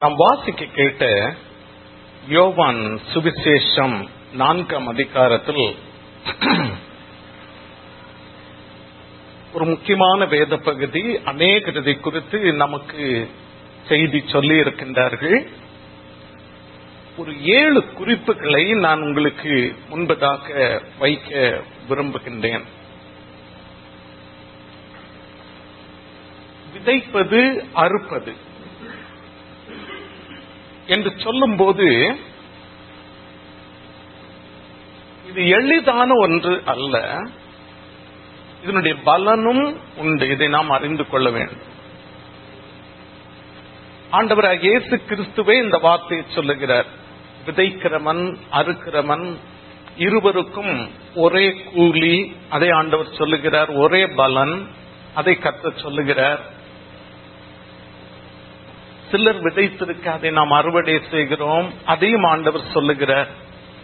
நாம் வாசிக்க கேட்ட யோவான் சுவிசேஷம் நான்காம் அதிகாரத்தில் ஒரு முக்கியமான வேத பகுதி அநேகர் இதை குறித்து நமக்கு செய்தி சொல்லி இருக்கின்றார்கள் ஒரு ஏழு குறிப்புகளை நான் உங்களுக்கு முன்பதாக வைக்க விரும்புகின்றேன் விதைப்பது அறுப்பது என்று சொல்லும்போது இது எளிதான ஒன்று அல்ல இதனுடைய பலனும் உண்டு இதை நாம் அறிந்து கொள்ள வேண்டும் ஆண்டவராக இயேசு கிறிஸ்துவே இந்த வார்த்தையை சொல்லுகிறார் விதைக்கிறவன் அறுக்கிறவன் இருவருக்கும் ஒரே கூலி அதை ஆண்டவர் சொல்லுகிறார் ஒரே பலன் அதை கத்த சொல்லுகிறார் சிலர் விதைத்திருக்க அதை நாம் அறுவடை செய்கிறோம் அதையும் ஆண்டவர் சொல்லுகிறார்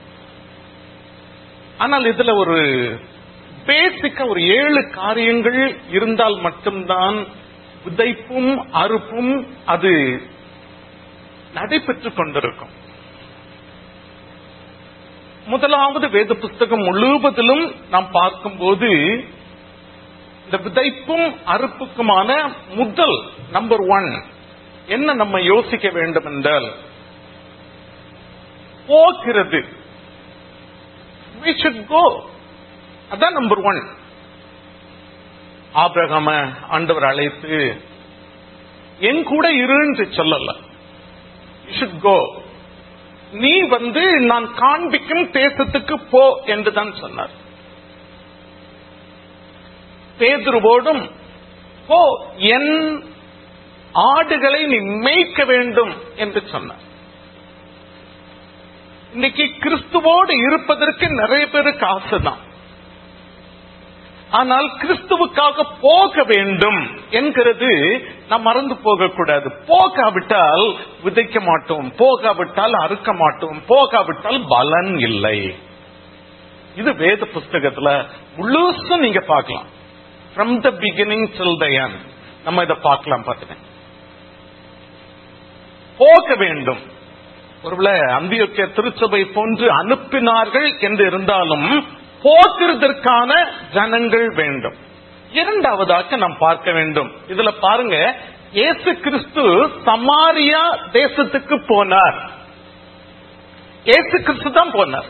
ஆனால் இதுல ஒரு பேசிக்கா ஒரு ஏழு காரியங்கள் இருந்தால் மட்டும்தான் விதைப்பும் அறுப்பும் அது நடைபெற்றுக் கொண்டிருக்கும் முதலாவது வேத புஸ்தகம் முழுவதிலும் நாம் பார்க்கும்போது இந்த விதைப்பும் அறுப்புக்குமான முதல் நம்பர் ஒன் என்ன நம்ம யோசிக்க வேண்டும் என்றால் போகிறது we should go அதான் நம்பர் ஒன் ஆபிரகாம ஆண்டவர் அழைத்து என் கூட இருன்னு சொல்லல யூ ஷுட் கோ நீ வந்து நான் காண்பிக்கும் தேசத்துக்கு போ என்று தான் சொன்னார் பேதுருவோடும் போ என் ஆடுகளை நீ மேய்க்க வேண்டும் என்று சொன்னார் இன்னைக்கு கிறிஸ்துவோடு இருப்பதற்கு நிறைய பேருக்கு ஆசைதான் ஆனால் கிறிஸ்துவுக்காக போக வேண்டும் என்கிறது நாம் மறந்து போகக்கூடாது போகாவிட்டால் விதைக்க மாட்டோம் போகாவிட்டால் அறுக்க மாட்டோம் போகாவிட்டால் பலன் இல்லை இது வேத புஸ்தகத்துல முழுசும் நீங்க பார்க்கலாம் from the beginning till the end நம்ம இதை பார்க்கலாம் பார்த்துட்டேன் போக வேண்டும் ஒருவேளை அந்தியோக்கிய திருச்சபை போன்று அனுப்பினார்கள் என்று இருந்தாலும் போக்குறதற்கான ஜனங்கள் வேண்டும் இரண்டாவதாக நாம் பார்க்க வேண்டும் இதுல பாருங்க இயேசு கிறிஸ்து சமாரியா தேசத்துக்கு போனார் இயேசு கிறிஸ்து தான் போனார்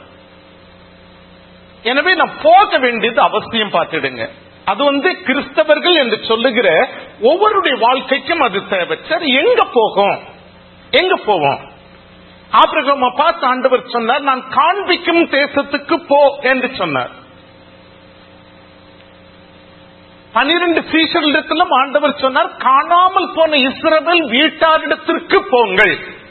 எனவே நான் போக வேண்டியது அவசியம் பார்த்துடுங்க அது வந்து கிறிஸ்தவர்கள் என்று சொல்லுகிற ஒவ்வொருடைய வாழ்க்கைக்கும் அது தேவை சரி எங்க போகும் எங்க போவோம் ஆபிரகம பார்த்து ஆண்டவர் சொன்னார் நான் காண்பிக்கும் தேசத்துக்கு போ என்று சொன்னார் பனிரெண்டு சீஷர்களிடத்திலும் ஆண்டவர் சொன்னார் காணாமல் போன இஸ்ரவேல் வீட்டாரிடத்திற்கு போங்கள்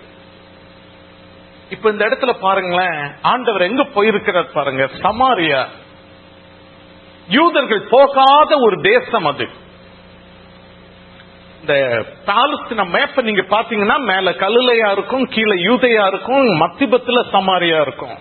இப்ப இந்த இடத்துல பாருங்களேன் ஆண்டவர் எங்க போயிருக்கிறார் பாருங்க சமாரியா யூதர்கள் போகாத ஒரு தேசம் அது இந்த பாலஸ்தீன மேப்ப நீங்க பாத்தீங்கன்னா மேல கல்லுலையா இருக்கும் கீழே யூதையா இருக்கும் மத்திபத்துல சமாரியா இருக்கும்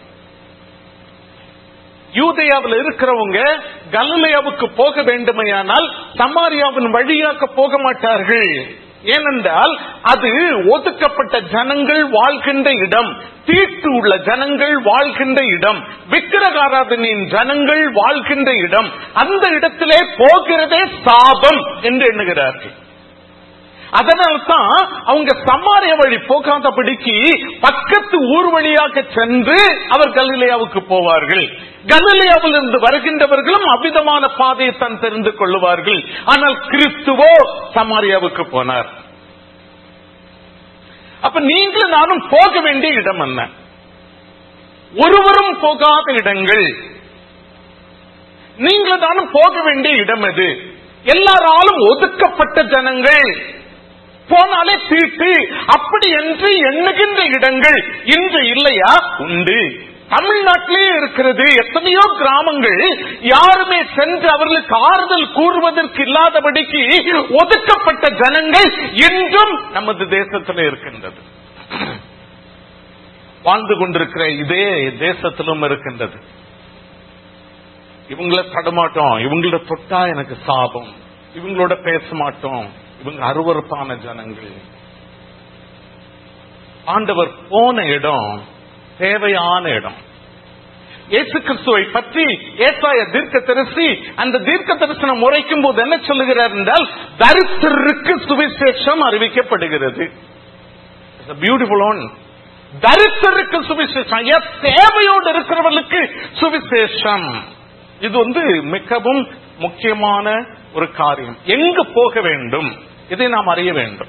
யூதையாவில் இருக்கிறவங்க கலுலையாவுக்கு போக வேண்டுமையானால் சமாரியாவின் வழியாக போக மாட்டார்கள் ஏனென்றால் அது ஒதுக்கப்பட்ட ஜனங்கள் வாழ்கின்ற இடம் தீட்டு உள்ள ஜனங்கள் வாழ்கின்ற இடம் விக்கிரகாராதனின் ஜனங்கள் வாழ்கின்ற இடம் அந்த இடத்திலே போகிறதே சாபம் என்று எண்ணுகிறார்கள் அதனால்தான் அவங்க சமாரிய வழி போகாதபடிக்கு பக்கத்து ஊர் வழியாக சென்று அவர் கலிலேயாவுக்கு போவார்கள் கலிலேயாவில் இருந்து வருகின்றவர்களும் அவ்விதமான பாதையை தான் தெரிந்து கொள்ளுவார்கள் ஆனால் கிறிஸ்துவோ சமாரியாவுக்கு போனார் அப்ப நீங்களும் நானும் போக வேண்டிய இடம் என்ன ஒருவரும் போகாத இடங்கள் நீங்களும் நானும் போக வேண்டிய இடம் எது எல்லாராலும் ஒதுக்கப்பட்ட ஜனங்கள் போனாலே தீட்டு அப்படி என்று எண்ணுகின்ற இடங்கள் இன்று இல்லையா உண்டு தமிழ்நாட்டிலே இருக்கிறது எத்தனையோ கிராமங்கள் யாருமே சென்று அவர்களுக்கு ஆறுதல் கூறுவதற்கு இல்லாதபடிக்கு ஒதுக்கப்பட்ட ஜனங்கள் இன்றும் நமது தேசத்தில் இருக்கின்றது வாழ்ந்து கொண்டிருக்கிற இதே தேசத்திலும் இருக்கின்றது இவங்கள தடமாட்டோம் இவங்கள தொட்டா எனக்கு சாபம் இவங்களோட பேச மாட்டோம் இவங்க அருவறுப்பான ஜனங்கள் ஆண்டவர் போன இடம் தேவையான இடம் இயேசு கிறிஸ்துவை பற்றி ஏசாய தீர்க்க தரிசி அந்த தீர்க்க தரிசனம் உரைக்கும் போது என்ன சொல்லுகிறார் என்றால் தரித்திற்கு சுவிசேஷம் அறிவிக்கப்படுகிறது பியூட்டிஃபுல் ஒன் தரித்திற்கு சுவிசேஷம் ஏன் தேவையோடு இருக்கிறவர்களுக்கு சுவிசேஷம் இது வந்து மிகவும் முக்கியமான ஒரு காரியம் எங்கு போக வேண்டும் இதை நாம் அறிய வேண்டும்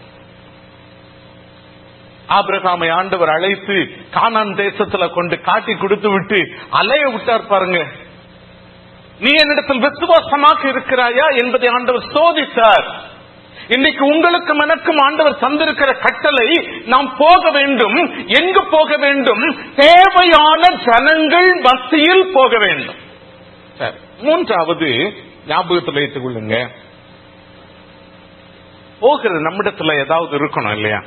ஆபிரகாமை ஆண்டவர் அழைத்து கானான் தேசத்துல கொண்டு காட்டி கொடுத்து விட்டு அலைய விட்டார் பாருங்க நீ என்னிடத்தில் விசுவாசமாக இருக்கிறாயா என்பதை ஆண்டவர் சோதித்தார் இன்னைக்கு உங்களுக்கும் எனக்கும் ஆண்டவர் தந்திருக்கிற கட்டளை நாம் போக வேண்டும் எங்கு போக வேண்டும் தேவையான ஜனங்கள் மத்தியில் போக வேண்டும் சரி மூன்றாவது ஞாபகத்தில் வைத்துக் கொள்ளுங்க போகிற நம்மிடத்துல ஏதாவது இருக்கணும் இல்லையா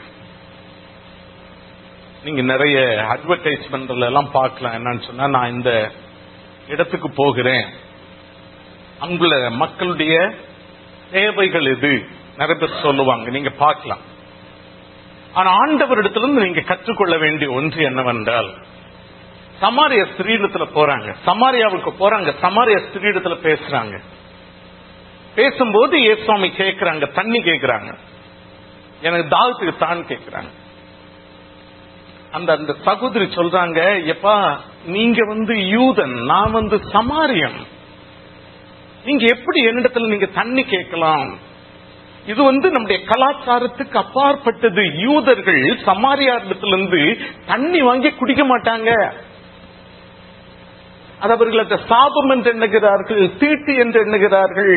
நீங்க நிறைய அட்வர்டைஸ்மெண்ட்ல எல்லாம் பார்க்கலாம் என்னன்னு சொன்னா நான் இந்த இடத்துக்கு போகிறேன் அங்குள்ள மக்களுடைய தேவைகள் எது நிறைய பேர் சொல்லுவாங்க நீங்க பார்க்கலாம் ஆனா ஆண்டவரிடத்திலிருந்து நீங்க கற்றுக்கொள்ள வேண்டிய ஒன்று என்னவென்றால் சமாரிய ஸ்திரீடத்துல போறாங்க சமாரியாவுக்கு போறாங்க சமாரிய ஸ்திரீடத்துல பேசுறாங்க பேசும்போது ஏசுவாமி கேட்கிறாங்க தண்ணி கேட்கிறாங்க எனக்கு தாகத்துக்கு தான் கேட்கிறாங்க அந்த அந்த சகோதரி சொல்றாங்க எப்பா நீங்க வந்து யூதன் நான் வந்து சமாரியம் நீங்க எப்படி என்னிடத்துல நீங்க தண்ணி கேட்கலாம் இது வந்து நம்முடைய கலாச்சாரத்துக்கு அப்பாற்பட்டது யூதர்கள் சமாரியாரிடத்திலிருந்து தண்ணி வாங்கி குடிக்க மாட்டாங்க அது அவர்கள் அந்த சாபம் என்று எண்ணுகிறார்கள் தீட்டு என்று எண்ணுகிறார்கள்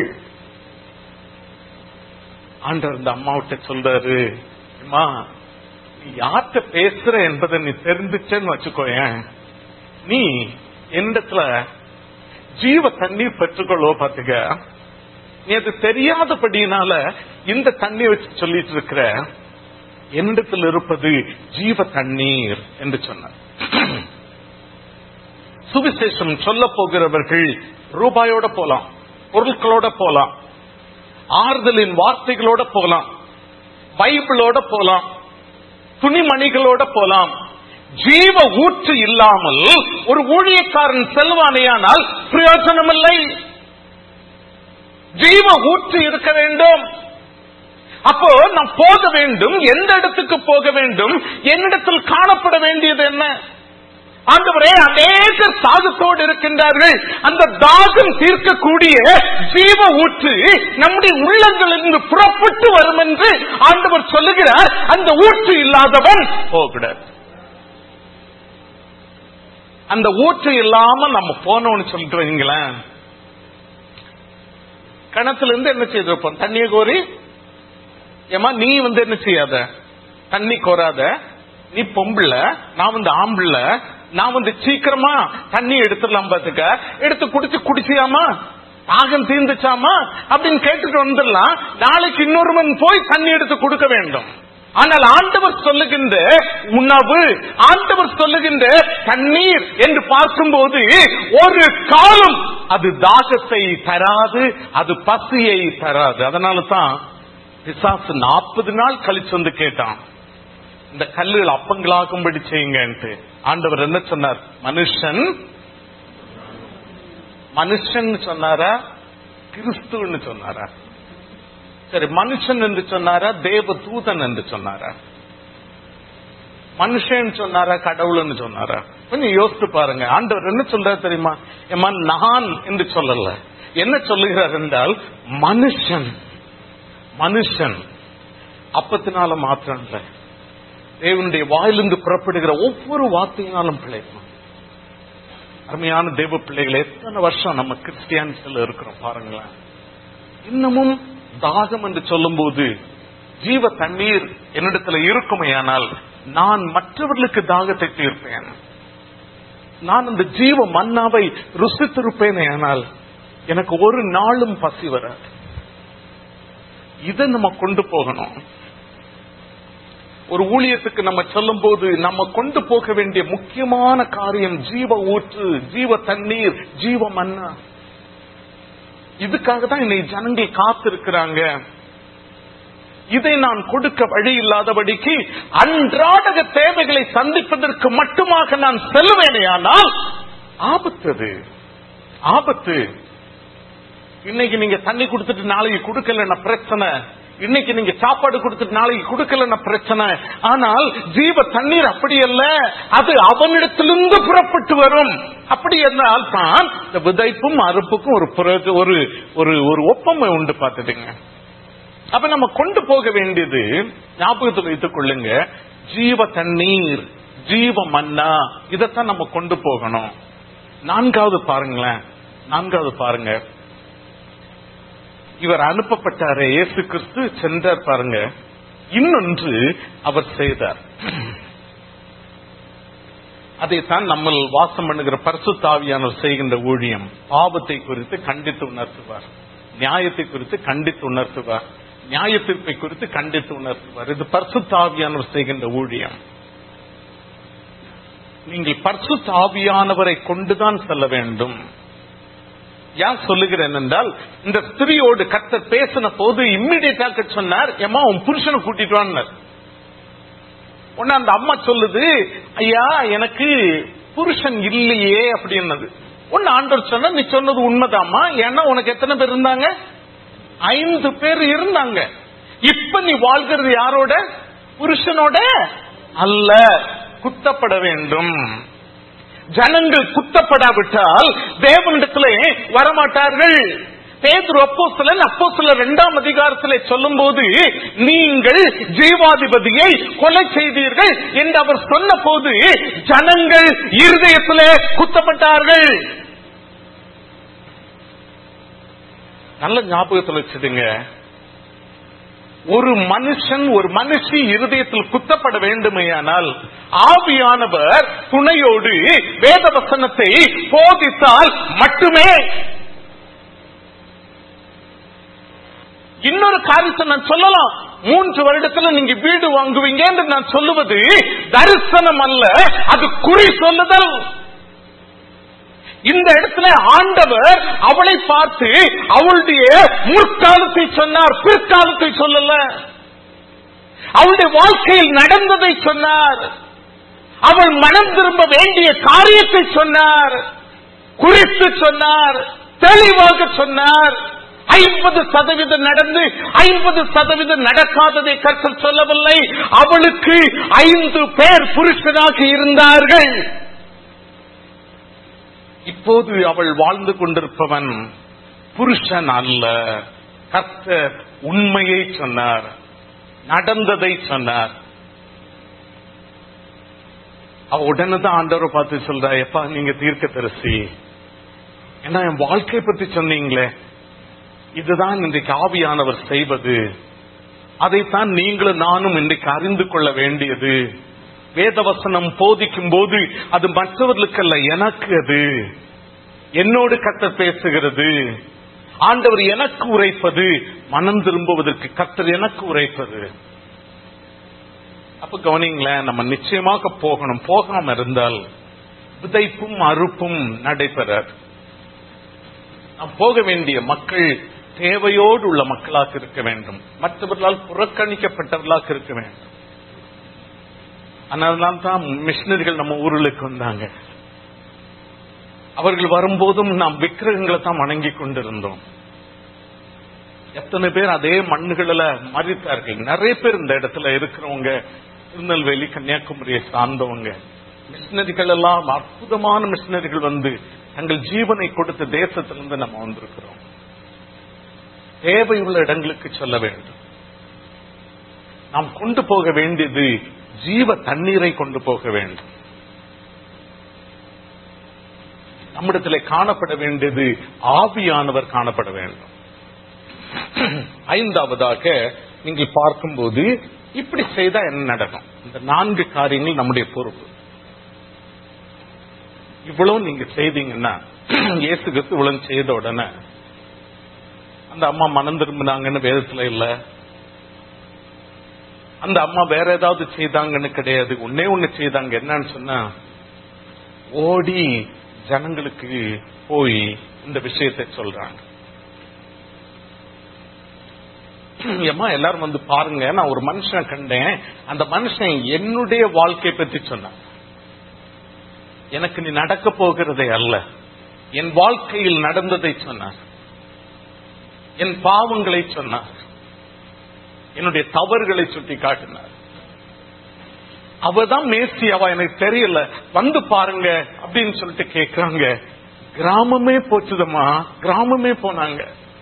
ஆண்டவர் இந்த அம்மாவிட்ட சொல்றாரு அம்மா நீ யார்கிட்ட பேசுற என்பதை நீ தெரிஞ்சுச்சேன்னு வச்சுக்கோயேன் நீ என்னிடத்துல ஜீவ தண்ணீர் பெற்றுக்கொள்ளோ பாத்துக்க நீ அது தெரியாதபடியினால இந்த தண்ணி வச்சு சொல்லிட்டு இருக்கிற என்னிடத்தில் இருப்பது ஜீவ தண்ணீர் என்று சொன்னார் சுவிசேஷம் சொல்ல போகிறவர்கள் ரூபாயோட போலாம் பொருட்களோட போலாம் ஆறுதலின் வார்த்தைகளோட போலாம் பைபிளோட போலாம் துணிமணிகளோட போலாம் ஜீவ ஊற்று இல்லாமல் ஒரு ஊழியக்காரன் செல்வானேயானால் பிரயோஜனம் இல்லை ஜீவ ஊற்று இருக்க வேண்டும் அப்போ நாம் போக வேண்டும் எந்த இடத்துக்கு போக வேண்டும் என்னிடத்தில் காணப்பட வேண்டியது என்ன ஆண்டவரே அநேக தாகத்தோடு இருக்கின்றார்கள் அந்த தாகம் தீர்க்கக்கூடிய ஜீவ ஊற்று நம்முடைய உள்ளங்களிலிருந்து புறப்பட்டு வரும் என்று ஆண்டவர் சொல்லுகிறார் அந்த ஊற்று இல்லாதவன் போகக்கூடாது அந்த ஊற்று இல்லாம நம்ம போனோம்னு சொல்லிட்டு வைங்களேன் கிணத்துல இருந்து என்ன செய்திருப்போம் தண்ணியை கோரி ஏமா நீ வந்து என்ன செய்யாத தண்ணி கோராத நீ பொம்பளை நான் வந்து ஆம்பளை நான் வந்து சீக்கிரமா தண்ணி எடுத்துடலாம் பாத்துக்க எடுத்து குடிச்சு குடிச்சியாமா தாகம் தீர்ந்துச்சாமா அப்படின்னு கேட்டுட்டு வந்துடலாம் நாளைக்கு இன்னொருவன் போய் தண்ணி எடுத்து கொடுக்க வேண்டும் ஆனால் ஆண்டவர் சொல்லுகின்ற உணவு ஆண்டவர் சொல்லுகின்ற தண்ணீர் என்று பார்க்கும்போது ஒரு காலம் அது தாகத்தை தராது அது பசியை தராது அதனால தான் பிசாசு நாற்பது நாள் கழிச்சு வந்து கேட்டான் இந்த கல்லுகள் அப்பங்களாகும்படி செய்யுங்கன்ட்டு ஆண்டவர் என்ன சொன்னார் மனுஷன் மனுஷன் சொன்னாரா கிறிஸ்துன்னு சொன்னாரா சரி மனுஷன் என்று சொன்னாரா தேவ தூதன் என்று சொன்னாரா மனுஷன் சொன்னாரா கடவுள்னு சொன்னாரா கொஞ்சம் யோசித்து பாருங்க ஆண்டவர் என்ன சொல்றாரு தெரியுமா ஏமா நான் என்று சொல்லல என்ன சொல்லுகிறார் என்றால் மனுஷன் மனுஷன் அப்பத்தினால மாத்திரம் இல்ல தேவனுடைய வாயிலிருந்து புறப்படுகிற ஒவ்வொரு வார்த்தையினாலும் பிழைக்கும் அருமையான தேவ பிள்ளைகள் எத்தனை வருஷம் நம்ம கிறிஸ்டியானிஸ்ல இருக்கிறோம் பாருங்களேன் இன்னமும் தாகம் என்று சொல்லும் போது ஜீவ தண்ணீர் என்னிடத்துல இருக்குமையானால் நான் மற்றவர்களுக்கு தாகத்தை தீர்ப்பேன் நான் அந்த ஜீவ மன்னாவை ருசித்திருப்பேனே ஆனால் எனக்கு ஒரு நாளும் பசி வராது இதை நம்ம கொண்டு போகணும் ஒரு ஊழியத்துக்கு நம்ம சொல்லும் போது நம்ம கொண்டு போக வேண்டிய முக்கியமான காரியம் ஜீவ ஊற்று ஜீவ தண்ணீர் ஜீவ மன்னா இதுக்காக தான் இன்னைக்கு ஜனங்கள் காத்திருக்கிறாங்க இதை நான் கொடுக்க வழி இல்லாதபடிக்கு அன்றாடக தேவைகளை சந்திப்பதற்கு மட்டுமாக நான் செல்வேனேயானால் ஆபத்து அது ஆபத்து இன்னைக்கு நீங்க தண்ணி கொடுத்துட்டு நாளைக்கு கொடுக்கலன்னா பிரச்சனை இன்னைக்கு நீங்க சாப்பாடு கொடுத்துட்டு நாளைக்கு கொடுக்கலன்னா பிரச்சனை ஆனால் ஜீவ தண்ணீர் அப்படி அல்ல அது அவனிடத்திலிருந்து புறப்பட்டு வரும் அப்படி என்றால் தான் இந்த விதைப்பும் அறுப்புக்கும் ஒரு புர- ஒரு ஒரு ஒரு ஒப்பமை உண்டு பார்த்துட்டுங்க அப்ப நம்ம கொண்டு போக வேண்டியது ஞாபகத்தில் வைத்துக் கொள்ளுங்க ஜீவ தண்ணீர் ஜீவ மன்னா இதைத்தான் நம்ம கொண்டு போகணும் நான்காவது பாருங்களேன் நான்காவது பாருங்க இவர் அனுப்பப்பட்டாரே இயேசு கிறிஸ்து சென்றார் பாருங்க இன்னொன்று அவர் செய்தார் அதைத்தான் நம்ம வாசம் பண்ணுகிற பரிசுத்தாவியானவர் செய்கின்ற ஊழியம் பாவத்தை குறித்து கண்டித்து உணர்த்துவார் நியாயத்தை குறித்து கண்டித்து உணர்த்துவார் நியாய தீர்ப்பை குறித்து கண்டித்து உணர்த்துவார் இது பரிசுத்தாவியானவர் செய்கின்ற ஊழியம் நீங்கள் பரிசுத்தாவியானவரை கொண்டுதான் செல்ல வேண்டும் ஏன் சொல்லுகிறேன் என்றால் இந்த ஸ்திரியோடு கர்த்தர் பேசின போது இம்மிடியட்டாக சொன்னார் ஏமா உன் புருஷனை கூட்டிட்டு வான்னார் உடனே அந்த அம்மா சொல்லுது ஐயா எனக்கு புருஷன் இல்லையே அப்படின்னது ஒன்னு ஆண்டவர் சொன்ன நீ சொன்னது உண்மைதாம்மா ஏன்னா உனக்கு எத்தனை பேர் இருந்தாங்க ஐந்து பேர் இருந்தாங்க இப்ப நீ வாழ்கிறது யாரோட புருஷனோட அல்ல குத்தப்பட வேண்டும் ஜனங்கள் குத்தப்படாவிட்டால் தேவனிடத்திலே வரமாட்டார்கள் பேதுரு அப்போஸ்தலன் அப்போஸ்தலர் இரண்டாம் அதிகாரத்திலே சொல்லும்போது நீங்கள் ஜீவாதிபதியை கொலை செய்தீர்கள் என்று அவர் சொன்ன போது ஜனங்கள் இருதயத்திலே குத்தப்பட்டார்கள் நல்ல ஞாபகத்தில் வச்சுடுங்க ஒரு மனுஷன் ஒரு மனுஷி இருதயத்தில் குத்தப்பட வேண்டுமேயானால் ஆவியானவர் துணையோடு வேத வசனத்தை போதித்தால் மட்டுமே இன்னொரு காரியத்தை நான் சொல்லலாம் மூன்று வருடத்துல நீங்க வீடு வாங்குவீங்க என்று நான் சொல்லுவது தரிசனம் அல்ல அது குறி சொல்லுதல் இந்த இடத்துல ஆண்டவர் அவளை பார்த்து அவளுடைய முற்காலத்தை சொன்னார் பிற்காலத்தை சொல்லல அவளுடைய வாழ்க்கையில் நடந்ததை சொன்னார் அவள் மனம் திரும்ப வேண்டிய காரியத்தை சொன்னார் குறித்து சொன்னார் தெளிவாக சொன்னார் ஐம்பது சதவீதம் நடந்து ஐம்பது சதவீதம் நடக்காததை கற்று சொல்லவில்லை அவளுக்கு ஐந்து பேர் புருஷனாக இருந்தார்கள் இப்போது அவள் வாழ்ந்து கொண்டிருப்பவன் புருஷன் அல்ல கர்த்தர் உண்மையை சொன்னார் நடந்ததை சொன்னார் அவ உடனே தான் ஆண்டவரை பார்த்து சொல்றா எப்பா நீங்க தீர்க்க தரிசி ஏன்னா என் வாழ்க்கை பத்தி சொன்னீங்களே இதுதான் இன்றைக்கு ஆவியானவர் செய்வது அதைத்தான் நீங்களும் நானும் இன்றைக்கு அறிந்து கொள்ள வேண்டியது வேதவசனம் போதிக்கும் போது அது மற்றவர்களுக்கல்ல எனக்கு அது என்னோடு கத்தர் பேசுகிறது ஆண்டவர் எனக்கு உரைப்பது மனம் திரும்புவதற்கு கத்தர் எனக்கு உரைப்பது அப்ப கவனிங்களேன் நம்ம நிச்சயமாக போகணும் போகாம இருந்தால் விதைப்பும் அறுப்பும் நடைபெறாது நாம் போக வேண்டிய மக்கள் தேவையோடு உள்ள மக்களாக இருக்க வேண்டும் மற்றவர்களால் புறக்கணிக்கப்பட்டவர்களாக இருக்க வேண்டும் அதனால்தான் தான் மிஷினரிகள் நம்ம ஊர்களுக்கு வந்தாங்க அவர்கள் வரும்போதும் நாம் விக்கிரகங்களை தான் வணங்கி கொண்டிருந்தோம் எத்தனை பேர் அதே மண்ணுகளில் மறித்தார்கள் நிறைய பேர் இந்த இடத்துல இருக்கிறவங்க திருநெல்வேலி கன்னியாகுமரியை சார்ந்தவங்க மிஷினரிகள் எல்லாம் அற்புதமான மிஷினரிகள் வந்து தங்கள் ஜீவனை கொடுத்த தேசத்திலிருந்து நம்ம வந்திருக்கிறோம் தேவையுள்ள இடங்களுக்கு சொல்ல வேண்டும் நாம் கொண்டு போக வேண்டியது ஜீவ தண்ணீரை கொண்டு போக வேண்டும் நம்மிடத்தில் காணப்பட வேண்டியது ஆவியானவர் காணப்பட வேண்டும் ஐந்தாவதாக நீங்கள் பார்க்கும்போது இப்படி செய்தா என்ன நடக்கும் இந்த நான்கு காரியங்கள் நம்முடைய பொறுப்பு இவ்வளவு நீங்க செய்தீங்கன்னா இயேசு கிறிஸ்து இவ்வளவு செய்த உடனே அந்த அம்மா மனம் திரும்பினாங்கன்னு வேதத்துல இல்ல அந்த அம்மா வேற ஏதாவது செய்தாங்கன்னு கிடையாது ஒன்னே ஒண்ணு செய்தாங்க என்னன்னு சொன்னா ஓடி ஜனங்களுக்கு போய் இந்த விஷயத்தை சொல்றாங்க ஏம்மா எல்லாரும் வந்து பாருங்க நான் ஒரு மனுஷனை கண்டேன் அந்த மனுஷன் என்னுடைய வாழ்க்கை பற்றி சொன்னான் எனக்கு நீ நடக்க போகிறதே அல்ல என் வாழ்க்கையில் நடந்ததை சொன்னார் என் பாவங்களை சொன்னார் என்னுடைய தவறுகளை சுட்டி காட்டினார் அவதான் மேசியாவா எனக்கு தெரியல வந்து பாருங்க அப்படின்னு சொல்லிட்டு கேக்குறாங்க கிராமமே போச்சுதம்மா கிராமமே போனாங்க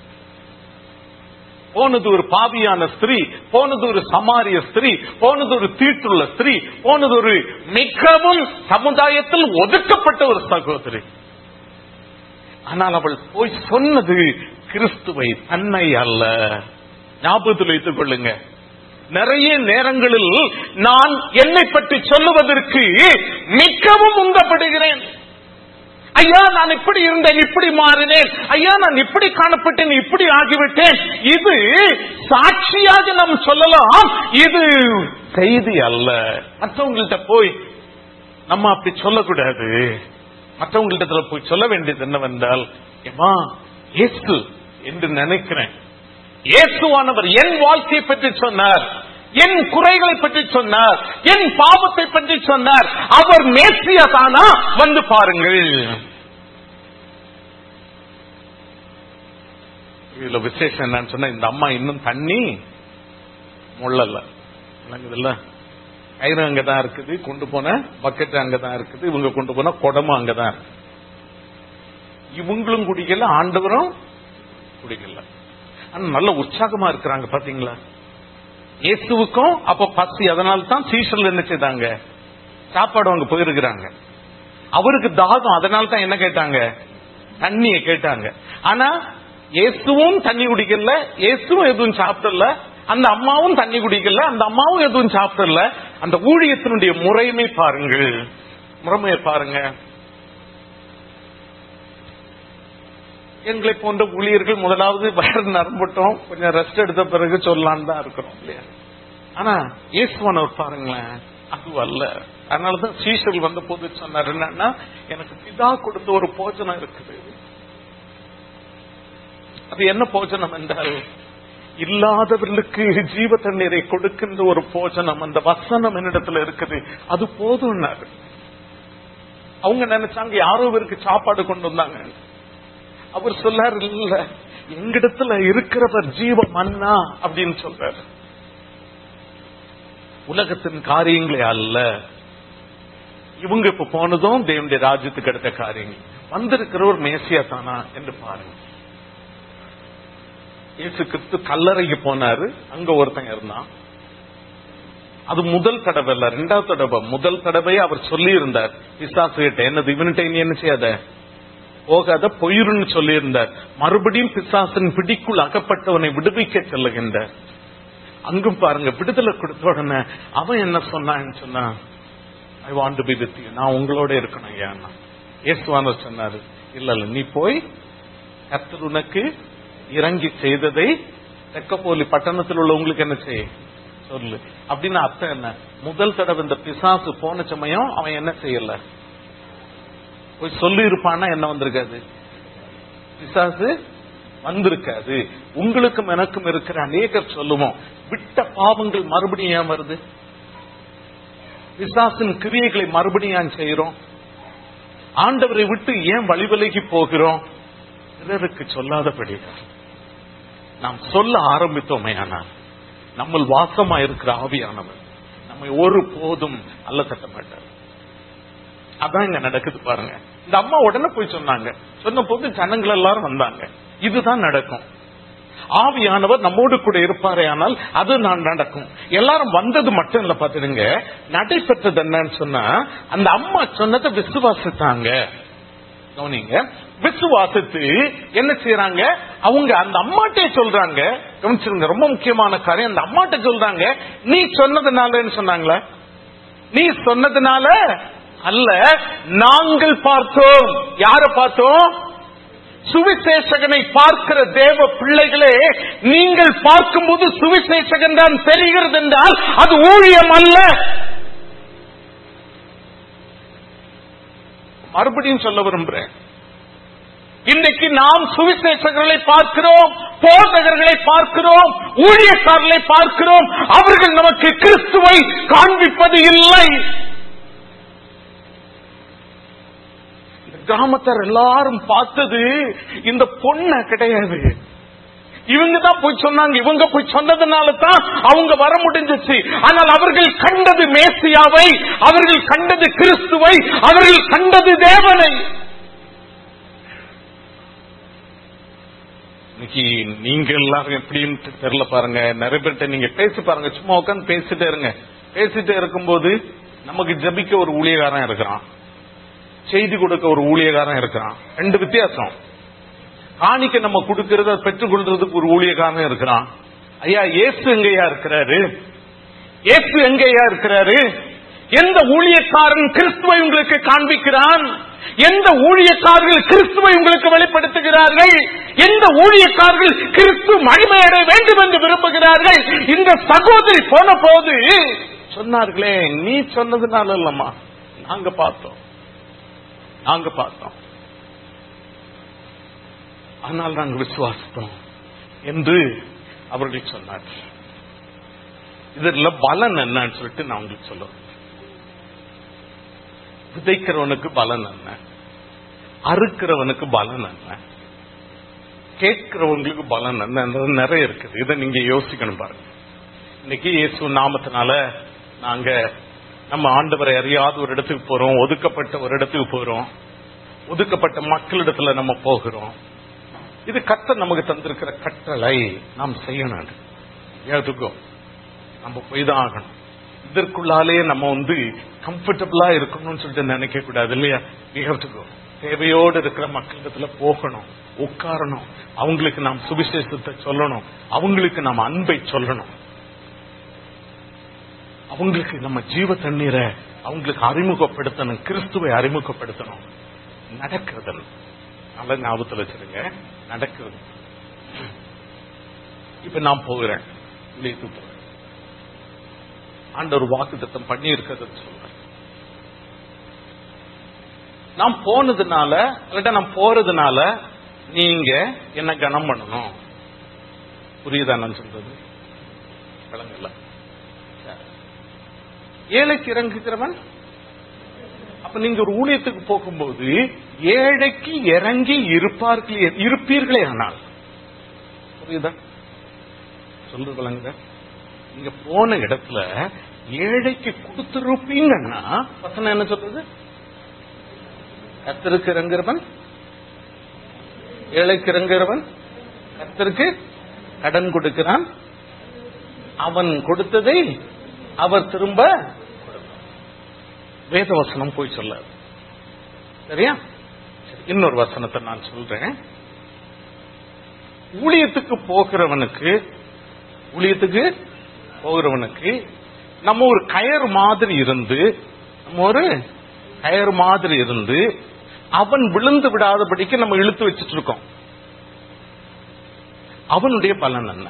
போனது ஒரு பாவியான ஸ்திரீ போனது ஒரு சமாரிய ஸ்திரீ போனது ஒரு தீட்டுள்ள ஸ்திரீ போனது ஒரு மிகவும் சமுதாயத்தில் ஒதுக்கப்பட்ட ஒரு சகோதரி ஆனால் அவள் போய் சொன்னது கிறிஸ்துவை தன்னை அல்ல ஞாபகத்தில் வைத்துக் கொள்ளுங்க நிறைய நேரங்களில் நான் என்னை பற்றி சொல்லுவதற்கு மிகவும் உந்தப்படுகிறேன் ஐயா நான் இப்படி இருந்தேன் இப்படி மாறினேன் ஐயா நான் இப்படி காணப்பட்டேன் இப்படி ஆகிவிட்டேன் இது சாட்சியாக நாம் சொல்லலாம் இது செய்தி அல்ல மற்றவங்கள்ட்ட போய் நம்ம அப்படி சொல்லக்கூடாது மற்றவங்கள்ட்ட போய் சொல்ல வேண்டியது என்னவென்றால் ஏமா இயேசு என்று நினைக்கிறேன் இயேசுவானவர் என் வாழ்க்கையை பற்றி சொன்னார் என் குறைகளை பற்றி சொன்னார் என் பாவத்தை பற்றி சொன்னார் அவர் மேசியா தானா வந்து பாருங்கள் இதுல விசேஷம் என்னன்னு சொன்னா இந்த அம்மா இன்னும் தண்ணி முள்ளல விளங்குதுல்ல கயிறு அங்கதான் இருக்குது கொண்டு போன பக்கெட் அங்கதான் இருக்குது இவங்க கொண்டு போன குடமும் அங்கதான் இருக்கு இவங்களும் குடிக்கல ஆண்டவரும் குடிக்கல ஆனா நல்ல உற்சாகமா இருக்கிறாங்க பாத்தீங்களா இயேசுவுக்கும் அப்ப பசி அதனால தான் சீசல் என்ன செய்தாங்க சாப்பாடு அவங்க போயிருக்கிறாங்க அவருக்கு தாகம் அதனால தான் என்ன கேட்டாங்க தண்ணிய கேட்டாங்க ஆனா இயேசுவும் தண்ணி குடிக்கல இயேசுவும் எதுவும் சாப்பிடல அந்த அம்மாவும் தண்ணி குடிக்கல அந்த அம்மாவும் எதுவும் சாப்பிடல அந்த ஊழியத்தினுடைய முறைமை பாருங்கள் முறைமையை பாருங்க எங்களை போன்ற ஊழியர்கள் முதலாவது வயறு நரம்பட்டோம் கொஞ்சம் ரெஸ்ட் எடுத்த பிறகு சொல்லலான்னு தான் இருக்கிறோம் இல்லையா ஆனா இயேசுவானவர் பாருங்களேன் அது அல்ல அதனாலதான் சீஷர்கள் வந்த போது சொன்னார் என்னன்னா எனக்கு பிதா கொடுத்த ஒரு போஜனம் இருக்குது அது என்ன போஜனம் என்றால் இல்லாதவர்களுக்கு ஜீவ தண்ணீரை கொடுக்கின்ற ஒரு போஜனம் அந்த வசனம் என்னிடத்துல இருக்குது அது போதும்னாரு அவங்க நினைச்சாங்க யாரோ இவருக்கு சாப்பாடு கொண்டு வந்தாங்க அவர் சொல்லார் இல்ல எங்கிடத்துல இருக்கிறவர் ஜீவ மன்னா அப்படின்னு சொல்றாரு உலகத்தின் காரியங்களே அல்ல இவங்க இப்ப போனதும் தேவனுடைய ராஜ்யத்துக்கு அடுத்த காரியங்கள் வந்திருக்கிறவர் மேசியா தானா என்று பாருங்க இயேசு கிறிஸ்து கல்லறைக்கு போனாரு அங்க ஒருத்தன் இருந்தான் அது முதல் தடவை இல்ல ரெண்டாவது தடவை முதல் தடவை அவர் சொல்லி இருந்தார் பிசாசு கிட்ட என்னது இவன்கிட்ட நீ என்ன செய்யாத போகாத பொயிருன்னு சொல்லி இருந்தார் மறுபடியும் பிசாசின் பிடிக்குள் அகப்பட்டவனை விடுவிக்க செல்லுகின்றார் அங்கும் பாருங்க விடுதலை கொடுத்த உடனே அவன் என்ன சொன்னான்னு சொன்னா I want to be with you நான் உங்களோட இருக்கணும் ஏன்னா இயேசுவானவர் சொன்னாரு இல்ல இல்ல நீ போய் கர்த்தர் உனக்கு இறங்கி செய்ததை தெக்கப்போலி பட்டணத்தில் உள்ளவங்களுக்கு என்ன செய்ய சொல்லு அப்படின்னு அர்த்தம் என்ன முதல் தடவை இந்த பிசாசு போன சமயம் அவன் என்ன செய்யல போய் சொல்லி இருப்பான்னா என்ன வந்திருக்காது பிசாசு வந்திருக்காது உங்களுக்கும் எனக்கும் இருக்கிற அநேகர் சொல்லுவோம் விட்ட பாவங்கள் மறுபடியும் ஏன் வருது பிசாசின் கிரியைகளை மறுபடியும் ஏன் செய்யறோம் ஆண்டவரை விட்டு ஏன் வழிவிலகி போகிறோம் பிறருக்கு சொல்லாதபடிதான் நாம் சொல்ல ஆரம்பித்தோமே ஆனால் நம்ம வாசமா இருக்கிற ஆவியானவர் நம்மை ஒரு போதும் அல்ல தட்ட மாட்டார் அதான் இங்க நடக்குது பாருங்க இந்த அம்மா உடனே போய் சொன்னாங்க சொன்ன போது ஜனங்கள் எல்லாரும் வந்தாங்க இதுதான் நடக்கும் ஆவியானவர் நம்மோடு கூட இருப்பாரே ஆனால் அது நான் நடக்கும் எல்லாரும் வந்தது மட்டும் இல்ல பாத்துடுங்க நடைபெற்றது என்னன்னு சொன்னா அந்த அம்மா சொன்னதை விசுவாசித்தாங்க கவனிங்க விசுவாசித்து என்ன செய்யறாங்க அவங்க அந்த அம்மாட்டே சொல்றாங்க கவனிச்சிருங்க ரொம்ப முக்கியமான காரியம் அந்த அம்மாட்ட சொல்றாங்க நீ சொன்னதுனாலன்னு சொன்னாங்களா நீ சொன்னதுனால அல்ல நாங்கள் பார்த்தோம் யார பார்த்தோம் சுவிசேஷகனை பார்க்கிற தேவ பிள்ளைகளே நீங்கள் பார்க்கும்போது சுவிசேஷகன் தான் தெரிகிறது என்றால் அது ஊழியம் அல்ல மறுபடியும் சொல்ல விரும்புறேன் இன்றைக்கு நாம் சுவிசேஷகர்களை பார்க்கிறோம் போதகர்களை பார்க்கிறோம் ஊழியக்காரர்களை பார்க்கிறோம் அவர்கள் நமக்கு கிறிஸ்துவை காண்பிப்பது இல்லை இந்த கிராமத்தார் எல்லாரும் பார்த்தது இந்த பொண்ண கிடையாது இவங்க தான் போய் சொன்னாங்க இவங்க போய் சொன்னதுனால தான் அவங்க வர முடிஞ்சிச்சு ஆனால் அவர்கள் கண்டது மேசியாவை அவர்கள் கண்டது கிறிஸ்துவை அவர்கள் கண்டது தேவனை இன்னைக்கு நீங்க எல்லாரும் எப்படின்னு தெரியல பாருங்க நிறைய பேர்கிட்ட நீங்க பேசி பாருங்க சும்மா உட்காந்து பேசிட்டே இருங்க பேசிட்டே இருக்கும்போது நமக்கு ஜபிக்க ஒரு ஊழியக்காரன் இருக்கிறான் செய்தி கொடுக்க ஒரு ஊழியக்காரன் இருக்கிறான் ரெண்டு வித்தியாசம் காணிக்க நம்ம கொடுக்கறத பெற்றுக் கொள்றதுக்கு ஒரு ஊழியக்காரன் இருக்கிறான் ஐயா இயேசு எங்கேயா இருக்கிறாரு இயேசு எங்கேயா இருக்கிறாரு எந்த ஊழியக்காரன் கிறிஸ்துவை உங்களுக்கு காண்பிக்கிறான் எந்த ஊழியக்காரர்கள் கிறிஸ்துவை உங்களுக்கு வெளிப்படுத்துகிறார்கள் எந்த ஊழியக்காரர்கள் கிறிஸ்து மகிமையடைய வேண்டும் என்று விரும்புகிறார்கள் இந்த சகோதரி போன போது சொன்னார்களே நீ சொன்னதுனால இல்லம்மா நாங்க பார்த்தோம் நாங்க பார்த்தோம் ஆனால் நாங்கள் விசுவாசித்தோம் என்று அவர்கள் சொன்னார்கள் இதுல பலன் என்னன்னு சொல்லிட்டு நான் உங்களுக்கு சொல்லுவேன் விதைக்கிறவனுக்கு பலன் என்ன அறுக்கிறவனுக்கு பலன் என்ன கேட்கிறவங்களுக்கு பலன் என்னன்றது நிறைய இருக்குது இதை நீங்க யோசிக்கணும் பாருங்க இன்னைக்கு இயேசு நாமத்தினால நாங்க நம்ம ஆண்டவரை அறியாத ஒரு இடத்துக்கு போறோம் ஒதுக்கப்பட்ட ஒரு இடத்துக்கு போறோம் ஒதுக்கப்பட்ட மக்களிடத்துல நம்ம போகிறோம் இது கத்த நமக்கு தந்திருக்கிற கட்டளை நாம் செய்யணும் ஏதுக்கோ நம்ம போய் தான் ஆகணும் இதற்குள்ளாலே நம்ம வந்து கம்ஃபர்டபுளா இருக்கணும்னு சொல்லிட்டு நினைக்க கூடாது இல்லையா we have to go தேவையோடு இருக்கிற மக்களிடத்துல போகணும் உட்காரணும் அவங்களுக்கு நாம் சுவிசேஷத்தை சொல்லணும் அவங்களுக்கு நாம் அன்பை சொல்லணும் அவங்களுக்கு நம்ம ஜீவ தண்ணீரை அவங்களுக்கு அறிமுகப்படுத்தணும் கிறிஸ்துவை அறிமுகப்படுத்தணும் நடக்கிறது நல்ல ஞாபகத்தில் வச்சிருங்க நடக்கிறது இப்ப நான் போகிறேன் வெளியே போறேன் ஆண்டவர் வாக்கு திட்டம் பண்ணி இருக்கிறது சொல்றேன் நான் போனதுனால இல்லாட்டா நான் போறதுனால நீங்க என்ன கனம் பண்ணணும் புரியுதா நான் சொல்றது விளங்கல ஏழைக்கு இறங்குகிறவன் அப்ப நீங்க ஒரு ஊழியத்துக்கு போகும்போது ஏழைக்கு இறங்கி இருப்பார்களே இருப்பீர்களே ஆனால் புரியுதா சொல்றது விளங்குதா நீங்க போன இடத்துல ஏழைக்கு கொடுத்துருப்பீங்கன்னா வசனம் என்ன சொல்றது கத்தருக்கு இறங்குறவன் ஏழைக்கு இறங்குறவன் கத்தருக்கு கடன் கொடுக்கிறான் அவன் கொடுத்ததை அவர் திரும்ப வேத வசனம் போய் சொல்லாது சரியா சரி, இன்னொரு வசனத்தை நான் சொல்றேன் ஊழியத்துக்கு போகிறவனுக்கு ஊழியத்துக்கு போகிறவனுக்கு நம்ம ஒரு கயர் மாதிரி இருந்து நம்ம ஒரு கயர் மாதிரி இருந்து அவன் விழுந்து விடாதபடிக்கு நம்ம இழுத்து வச்சிட்டு இருக்கோம் அவனுடைய பலன் என்ன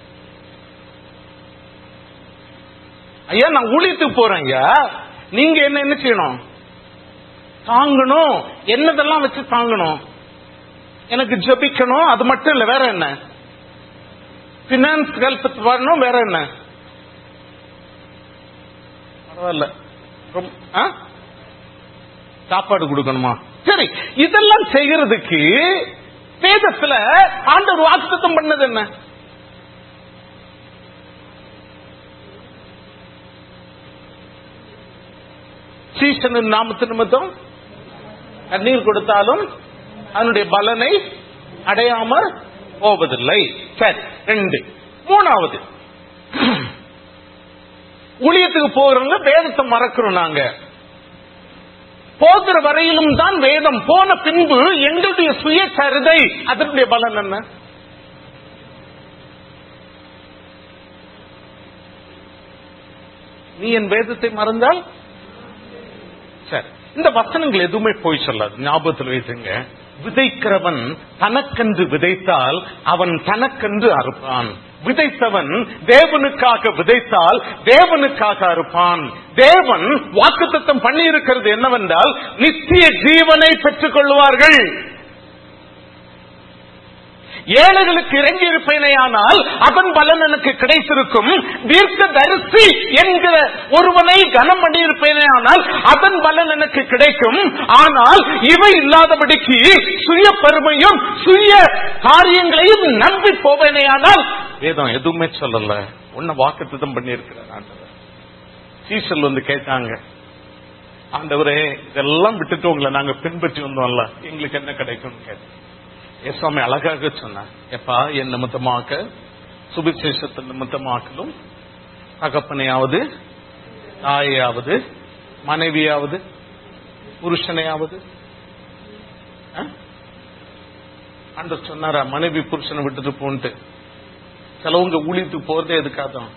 ஐயா நான் ஊழியத்துக்கு போறேன் ஐயா நீங்க என்ன என்ன செய்யணும் தாங்கணும் என்னதெல்லாம் வச்சு தாங்கணும் எனக்கு ஜபிக்கணும் அது மட்டும் இல்ல வேற என்ன பினான்ஸ் ஹெல்ப் வரணும் வேற என்ன பரவாயில்ல ரொம்ப- ஆ? சாப்பாடு கொடுக்கணுமா சரி இதெல்லாம் செய்யறதுக்கு வேதத்துல ஆண்டவர் வாக்குத்தம் பண்ணது என்ன சீசனின் நாமத்து நிமித்தம் கண்ணீர் கொடுத்தாலும் அதனுடைய பலனை அடையாமல் போவதில்லை சரி ரெண்டு மூணாவது ஊழியத்துக்கு போகிறவங்க வேதத்தை மறக்கிறோம் நாங்க போகிற வரையிலும் தான் வேதம் போன பின்பு எங்களுடைய சுய சரிதை அதனுடைய பலன் என்ன நீ என் வேதத்தை மறந்தால் சரி இந்த வசனங்கள் எதுவுமே போய் சொல்லாது ஞாபகத்தில் வைத்துங்க விதைக்கிறவன் தனக்கென்று விதைத்தால் அவன் தனக்கென்று அறுப்பான் விதைத்தவன் தேவனுக்காக விதைத்தால் தேவனுக்காக அறுப்பான் தேவன் வாக்குத்தத்தம் பண்ணி இருக்கிறது என்னவென்றால் நித்திய ஜீவனை பெற்றுக் கொள்வார்கள் ஏழைகளுக்கு இறங்கி இருப்பேனேயானால் அதன் பலன் எனக்கு கிடைத்திருக்கும் தீர்க்க தரிசி என்கிற ஒருவனை கனம் பண்ணி இருப்பேனேயானால் அதன் பலன் எனக்கு கிடைக்கும் ஆனால் இவை இல்லாதபடிக்கு சுய பெருமையும் சுய காரியங்களையும் நம்பி போவேனேயானால் வேதம் எதுவுமே சொல்லல உன்ன வாக்குத்தம் பண்ணி இருக்கிறார் ஆண்டவர் சீசல் வந்து கேட்டாங்க ஆண்டவரே இதெல்லாம் விட்டுட்டு உங்களை நாங்க பின்பற்றி வந்தோம்ல எங்களுக்கு என்ன கிடைக்கும் கேட்டேன் ஏசாமி அழகாக சொன்னார் எப்பா என் நிமித்தமாக்க சுபிசேஷத்தின் நிமித்தமாக்கலும் தகப்பனையாவது தாயையாவது மனைவியாவது புருஷனையாவது அந்த சொன்னாரா மனைவி புருஷனை விட்டுட்டு போன்ட்டு சிலவங்க ஊழியத்துக்கு போறதே எதுக்காதான்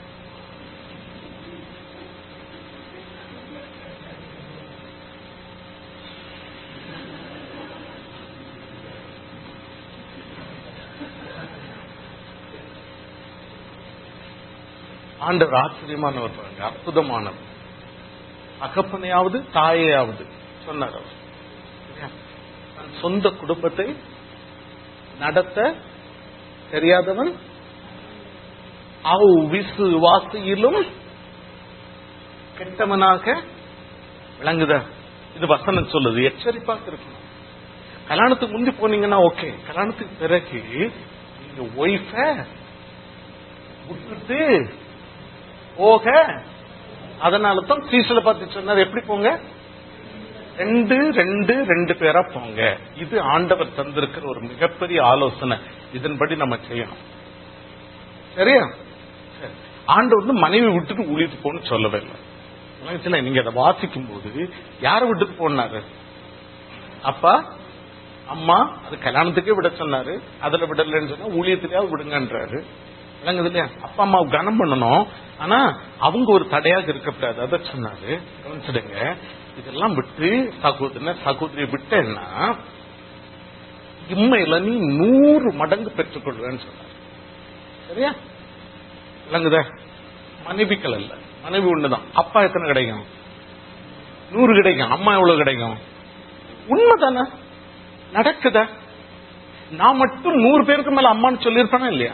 ஆண்டவர் ஆச்சரியமானவர் பாருங்க அற்புதமானவர் அகப்பனையாவது தாயையாவது சொன்னார் அவர் தன் சொந்த குடும்பத்தை நடத்த தெரியாதவன் அவ் விசுவாசியிலும் கெட்டவனாக விளங்குத இது வசனம் சொல்லுது எச்சரிப்பாக இருக்கணும் கல்யாணத்துக்கு முந்தி போனீங்கன்னா ஓகே கல்யாணத்துக்கு பிறகு நீங்க ஒய்ஃப விட்டுட்டு போக அதனால தான் சீசல பார்த்து சொன்னார் எப்படி போங்க ரெண்டு ரெண்டு ரெண்டு பேரா போங்க இது ஆண்டவர் தந்திருக்கிற ஒரு மிகப்பெரிய ஆலோசனை இதன்படி நம்ம செய்யணும் சரியா சரி. ஆண்டவர் வந்து மனைவி விட்டுட்டு ஊழிட்டு போன்னு சொல்லவே இல்லை உலகத்துல நீங்க அதை வாசிக்கும் போது யாரை விட்டுட்டு போனாரு அப்பா அம்மா அது கல்யாணத்துக்கே விட சொன்னாரு அதுல விடலன்னு சொன்னா ஊழியத்திலேயாவது விடுங்கன்றாரு விளங்குது இல்லையா அப்பா அம்மா கனம் பண்ணணும் ஆனா அவங்க ஒரு தடையாக இருக்கக்கூடாது அதை சொன்னாரு கவனிச்சிடுங்க இதெல்லாம் விட்டு சகோதரன சகோதரியை விட்டேன்னா இம்மையில நீ நூறு மடங்கு பெற்றுக்கொள்வேன்னு சொன்னார் சரியா விளங்குதா மனைவிகள் அல்ல மனைவி ஒண்ணுதான் அப்பா எத்தனை கிடைக்கும் நூறு கிடைக்கும் அம்மா எவ்வளவு கிடைக்கும் உண்மைதானே நடக்குதா நான் மட்டும் நூறு பேருக்கு மேல அம்மான்னு சொல்லியிருப்பானே இல்லையா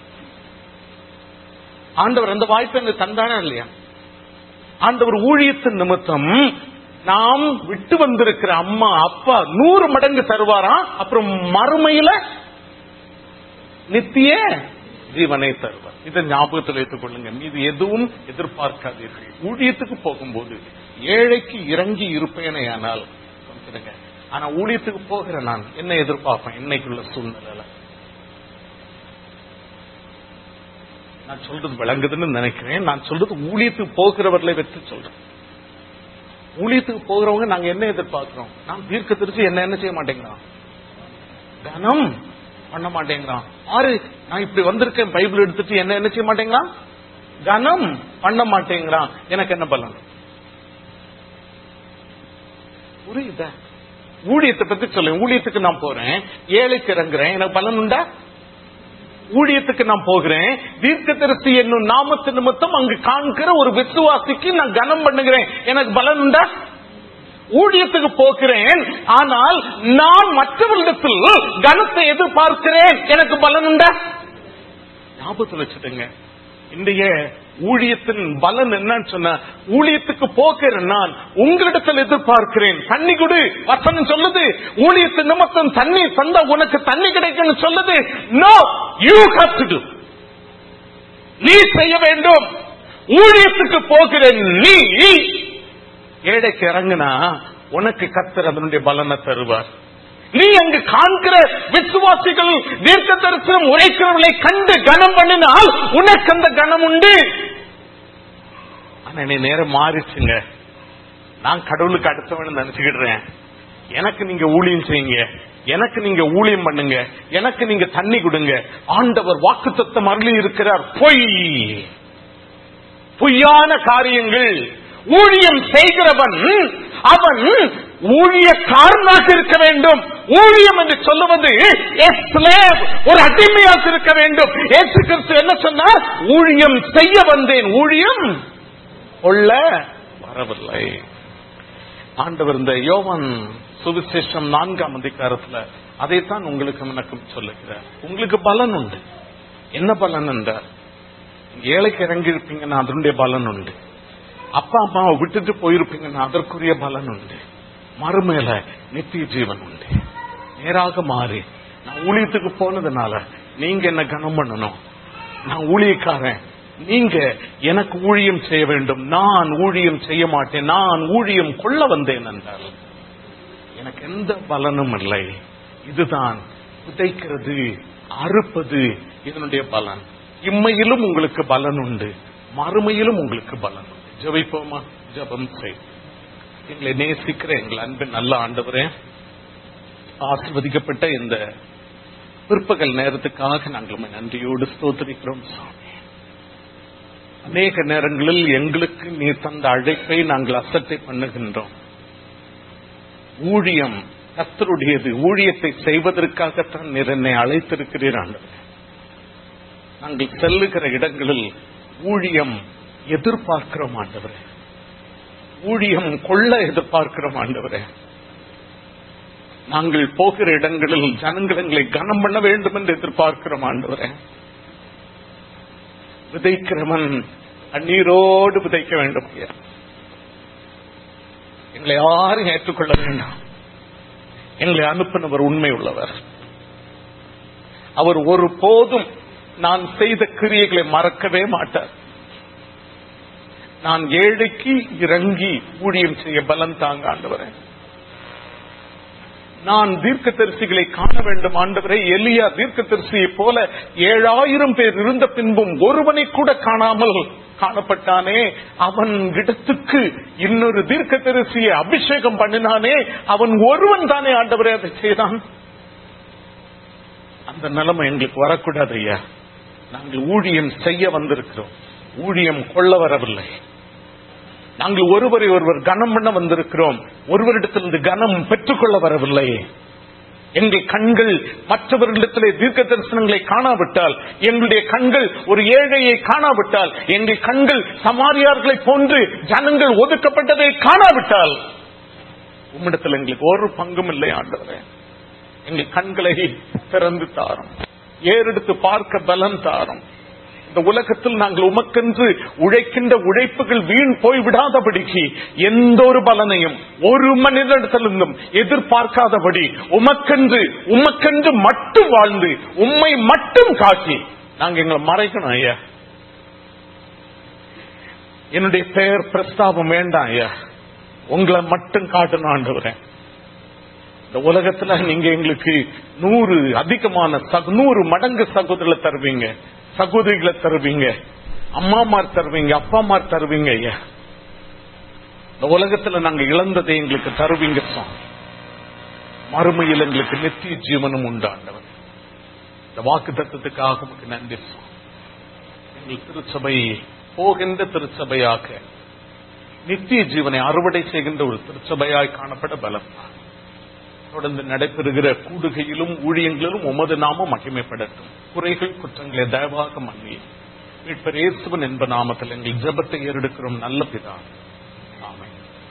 ஆண்டவர் அந்த வாய்ப்பை எனக்கு தந்தானே இல்லையா ஆண்டவர் ஊழியத்தின் நிமித்தம் நாம் விட்டு வந்திருக்கிற அம்மா அப்பா நூறு மடங்கு தருவாராம் அப்புறம் மறுமையில நித்திய ஜீவனை தருவார் இதை ஞாபகத்தில் வைத்துக் கொள்ளுங்க மீது எதுவும் எதிர்பார்க்காதீர்கள் ஊழியத்துக்கு போகும்போது ஏழைக்கு இறங்கி இருப்பேனேயானால் சொல்லுங்க ஆனா ஊழியத்துக்கு போகிற நான் என்ன எதிர்பார்ப்பேன் இன்னைக்குள்ள சூழ்நிலையில நான் சொல்றது விளங்குதுன்னு நினைக்கிறேன் நான் சொல்றது ஊழியத்துக்கு போகிறவர்களை வச்சு சொல்றேன் ஊழியத்துக்கு போகிறவங்க நாங்க என்ன எதிர்பார்க்கிறோம் நான் தீர்க்க தெரிச்சு என்ன என்ன செய்ய மாட்டேங்கிறான் கனம் பண்ண மாட்டேங்கிறான் ஆறு நான் இப்படி வந்திருக்கேன் பைபிள் எடுத்துட்டு என்ன என்ன செய்ய மாட்டேங்கிறான் கனம் பண்ண மாட்டேங்கிறான் எனக்கு என்ன பலன் புரியுதா ஊழியத்தை பத்தி சொல்ல ஊழியத்துக்கு நான் போறேன் ஏழைக்கு இறங்குறேன் எனக்கு பலன் உண்டா ஊழியத்துக்கு நான் போகிறேன் தீர்க்க தரிசி என்னும் நாமத்து நிமித்தம் அங்கு காண்கிற ஒரு விசுவாசிக்கு நான் கனம் பண்ணுகிறேன் எனக்கு பலன் உண்டா ஊழியத்துக்கு போகிறேன் ஆனால் நான் மற்றவர்களிடத்தில் கனத்தை எதிர்பார்க்கிறேன் எனக்கு பலன் உண்டா ஞாபகத்தில் வச்சுட்டுங்க இன்றைய ஊழியத்தின் பலன் என்னன்னு சொன்ன ஊழியத்துக்கு போகிற நான் உங்களிடத்தில் எதிர்பார்க்கிறேன் தண்ணி கொடு வசனம் சொல்லுது ஊழியத்தின் நிமித்தம் தண்ணி தந்தா உனக்கு தண்ணி கிடைக்கும்னு சொல்லுது no you have to do நீ செய்ய வேண்டும் ஊழியத்துக்கு போகிற நீ ஏழைக்கு இறங்குனா உனக்கு கத்தர் அதனுடைய பலனை தருவார் நீ அங்கு காண்கிற விசுவாசிகள் தீர்க்க தரிசனம் உரைக்கிறவர்களை கண்டு கனம் பண்ணினால் உனக்கு அந்த கனம் உண்டு ஆனா நீ நேரம் மாறிச்சுங்க நான் கடவுளுக்கு அடுத்தவன் நினைச்சுக்கிடுறேன் எனக்கு நீங்க ஊழியம் செய்யுங்க எனக்கு நீங்க ஊழியம் பண்ணுங்க எனக்கு நீங்க தண்ணி கொடுங்க ஆண்டவர் வாக்கு தத்தம் அருளி இருக்கிறார் பொய் பொய்யான காரியங்கள் ஊழியம் செய்கிறவன் அவன் ஊழியக்காரனாக இருக்க வேண்டும் ஊழியம் என்று சொல்லுவது a slave, ஒரு அடிமையாக இருக்க வேண்டும் ஏசு கிறிஸ்து என்ன சொன்னார் ஊழியம் செய்ய வந்தேன் ஊழியம் கொள்ள வரவில்லை ஆண்டவர் இந்த யோவன் சுவிசேஷம் நான்காம் அதிகாரத்துல அதைத்தான் உங்களுக்கு எனக்கும் சொல்லுகிறார் உங்களுக்கு பலன் உண்டு என்ன பலன் என்றார் ஏழைக்கு இறங்கி இருப்பீங்கன்னா அதனுடைய பலன் உண்டு அப்பா அம்மாவை விட்டுட்டு போயிருப்பீங்கன்னா அதற்குரிய பலன் உண்டு மறுமையில நித்திய ஜீவன் உண்டு நேராக மாறி நான் ஊழியத்துக்கு போனதுனால நீங்க என்ன கனம் பண்ணணும் நான் ஊழியக்காரன் நீங்க எனக்கு ஊழியம் செய்ய வேண்டும் நான் ஊழியம் செய்ய மாட்டேன் நான் ஊழியம் கொள்ள வந்தேன் என்றால் எனக்கு எந்த பலனும் இல்லை இதுதான் விதைக்கிறது அறுப்பது இதனுடைய பலன் இம்மையிலும் உங்களுக்கு பலன் உண்டு மறுமையிலும் உங்களுக்கு பலன் உண்டு ஜெபிப்போமா ஜெபம் செய் எங்களை நேசிக்கிற எங்கள் அன்பின் நல்ல ஆண்டவரே ஆசிர்வதிக்கப்பட்ட இந்த பிற்பகல் நேரத்துக்காக நாங்கள் உம்மை நன்றியோடு ஸ்தோத்திரிக்கிறோம் சாமி அநேக நேரங்களில் எங்களுக்கு நீ தந்த அழைப்பை நாங்கள் அசட்டை பண்ணுகின்றோம் ஊழியம் கத்தருடையது ஊழியத்தை செய்வதற்காகத்தான் நீர் என்னை அழைத்திருக்கிறீர் ஆண்டவரே நாங்கள் செல்லுகிற இடங்களில் ஊழியம் எதிர்பார்க்கிறோம் ஆண்டவரே ஊழியம் கொள்ள எதிர்பார்க்கிறோம் ஆண்டவரே நாங்கள் போகிற இடங்களில் ஜனங்கள் எங்களை கனம் பண்ண வேண்டும் என்று எதிர்பார்க்கிறோம் ஆண்டவரே விதைக்கிறவன் கண்ணீரோடு விதைக்க வேண்டும் ஐயா எங்களை யாரும் ஏற்றுக்கொள்ள வேண்டாம் எங்களை அனுப்பினவர் உண்மை உள்ளவர் அவர் ஒரு போதும் நான் செய்த கிரியைகளை மறக்கவே மாட்டார் நான் ஏழைக்கு இறங்கி ஊழியம் செய்ய பலம் தாங்க ஆண்டவரே நான் தீர்க்க தரிசிகளை காண வேண்டும் ஆண்டவரே எலியா தீர்க்க தரிசியை போல ஏழாயிரம் பேர் இருந்த பின்பும் ஒருவனை கூட காணாமல் காணப்பட்டானே அவன் இடத்துக்கு இன்னொரு தீர்க்க தரிசியை அபிஷேகம் பண்ணினானே அவன் ஒருவன் தானே ஆண்டவரே அதை செய்தான் அந்த நிலைமை எங்களுக்கு வரக்கூடாது ஐயா நாங்கள் ஊழியம் செய்ய வந்திருக்கிறோம் ஊழியம் கொள்ள வரவில்லை நாங்கள் ஒருவரை ஒருவர் கனம் பண்ண வந்திருக்கிறோம் ஒருவரிடத்திலிருந்து கனம் பெற்றுக்கொள்ள வரவில்லை எங்கள் கண்கள் மற்றவர்களிடத்திலே தீர்க்க தரிசனங்களை காணாவிட்டால் எங்களுடைய கண்கள் ஒரு ஏழையை காணாவிட்டால் எங்கள் கண்கள் சமாரியார்களை போன்று ஜனங்கள் ஒதுக்கப்பட்டதை காணாவிட்டால் உம்மிடத்தில் எங்களுக்கு ஒரு பங்கும் இல்லை ஆண்டவரே எங்கள் கண்களை திறந்து தாரும் ஏறெடுத்து பார்க்க பலம் தாரும் இந்த உலகத்தில் நாங்கள் உமக்கென்று உழைக்கின்ற உழைப்புகள் வீண் போய் விடாதபடிக்கு எந்த ஒரு பலனையும் ஒரு மனிதனிடத்திலிருந்தும் எதிர்பார்க்காதபடி உமக்கென்று உமக்கென்று மட்டும் வாழ்ந்து உம்மை மட்டும் காட்டி நாங்க எங்களை மறைக்கணும் ஐயா என்னுடைய பெயர் பிரஸ்தாபம் வேண்டாம் ஐயா உங்களை மட்டும் காட்டணும் ஆண்டவரேன் இந்த உலகத்துல நீங்க எங்களுக்கு நூறு அதிகமான சக- நூறு மடங்கு சகோதரர்களை தருவீங்க சகோதரிகளை தருவீங்க அம்மாமார் தருவீங்க அப்பாமார் தருவீங்க ஐயா இந்த உலகத்துல நாங்க இழந்ததை எங்களுக்கு தருவீங்க சுவாமி மறுமையில் எங்களுக்கு நித்திய ஜீவனும் உண்டாண்டவர் இந்த வாக்கு தத்துவத்துக்காக உமக்கு நன்றி சுவாமி எங்கள் திருச்சபை போகின்ற திருச்சபையாக நித்திய ஜீவனை அறுவடை செய்கின்ற ஒரு திருச்சபையாய் காணப்பட பலம் தொடர்ந்து நடைபெறுகிற கூடுகையிலும் ஊழியங்களிலும் உமது நாமம் மகிமைப்படட்டும் குறைகள் குற்றங்களை தயவாக மன்னி மீட்பர் இயேசுவன் என்ப நாமத்தில் எங்கள் ஜெபத்தை ஏறெடுக்கிறோம் நல்ல பிதா